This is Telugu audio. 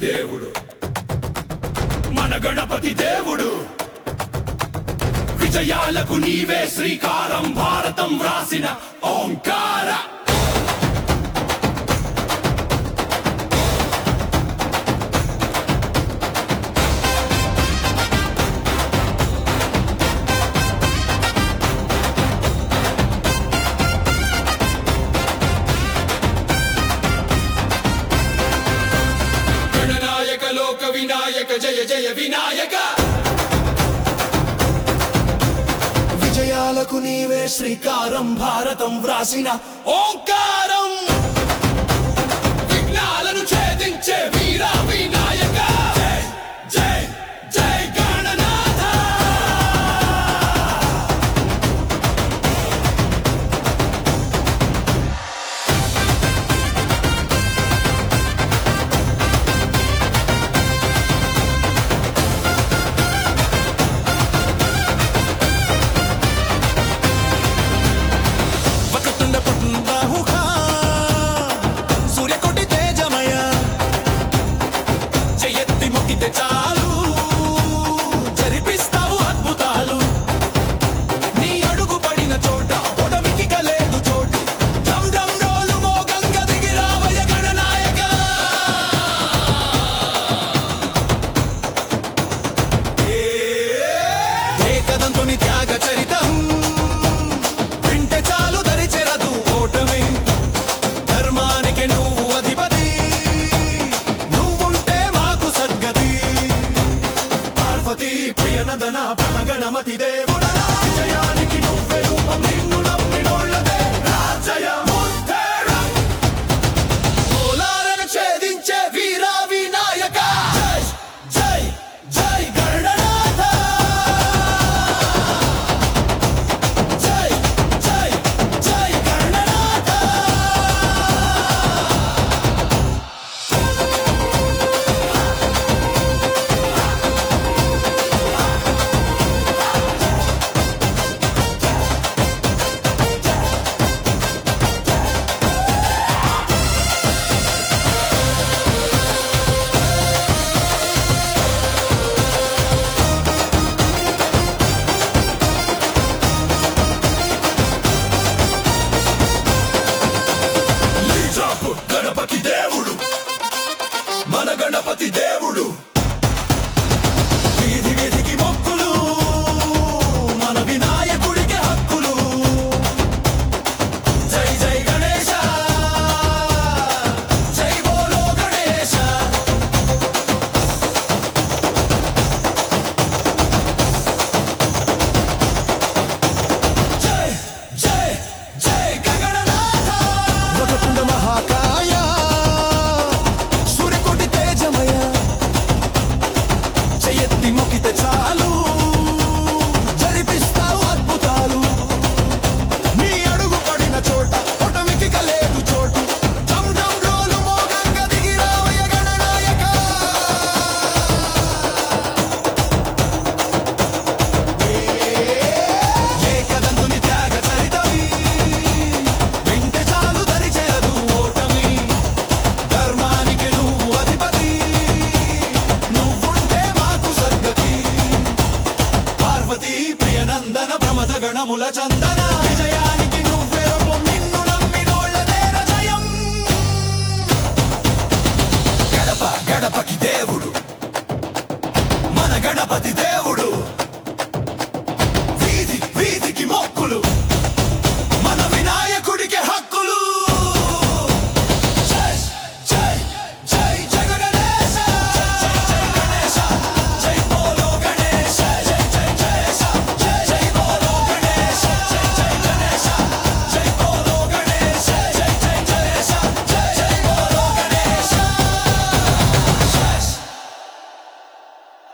దేవుడు మన గణపతి దేవుడు విజయాలకు నీవే శ్రీకారం భారతం వ్రాసిన ఓంకార గణనాయక లోక వినాయక జయ జయ వినాయక విజయాలకు నీవే శ్రీకారం భారతం వ్రాసిన ఓంకారం విఘ్నాలను ఛేదించే వీర వినాయక జై జై జై గణనాథ వక్రతుండ బాహుక సూర్యకోటి తేజమయ చెయ్యెత్తి మొక్కితే చాలు జరిపిస్తావు అద్భుతాలు నీ అడుగు పడిన చోట ఒడమికి కలేదు చోటు డమ్ డమ్ డోలు మోగంగ దిగి రావయ గణనాయక ఏకదంతుని త్యాగ చరితం వింటే చాలు దరిచెరదు ఓటమి ధర్మానికి నువ్వు అధిపతి నువ్వుంటే మాకు సద్గతి పార్వతి ప్రియనదన ప్రణగణమతి దేవుడా విజయానికి నువ్వే రూపం నిన్ను నమ్మినోళ్ళదే రాజయ ముత్తేరం. మూలాలను ఛేదించే వీర వినాయక జై జై జై గణనాథ జై జై జై గణనాథ నిజాపు గణపతి దేవుడు మన గణపతి దేవుడు వీధి వీధికి మొక్కులు మన వినాయకుడికి హక్కులు జై జై గణేశ జై బోలో గణేశ జై జై జై గగననాథ వదకుండ మహాకాయ సూర్యకోటి తేజమయ చెయ్యెత్తి మొక్కితే చాలు జరిపిస్తావు అద్భుతాలు నీ అడుగు పడిన చోట ఒటమికి కలేదు చోటు డమ్ డమ్ డోలు మోగంగ దిగి రావయ్య గణనాయక ఏకదంతుని త్యాగ చరితవి వింటే చాలు దరిచేరదు ఓటమి ధర్మానికి నువ్వు అధిపతి నువ్వుంటే మాకు సద్గతి పార్వతీ ప్రియనందన ప్రమథ గణముల చందన విజయానికి నువ్వే రూపం నిన్ను నమ్మినోళ్ళదే జయం గడప గడపకి దేవుడు మన గణపతి దేవుడు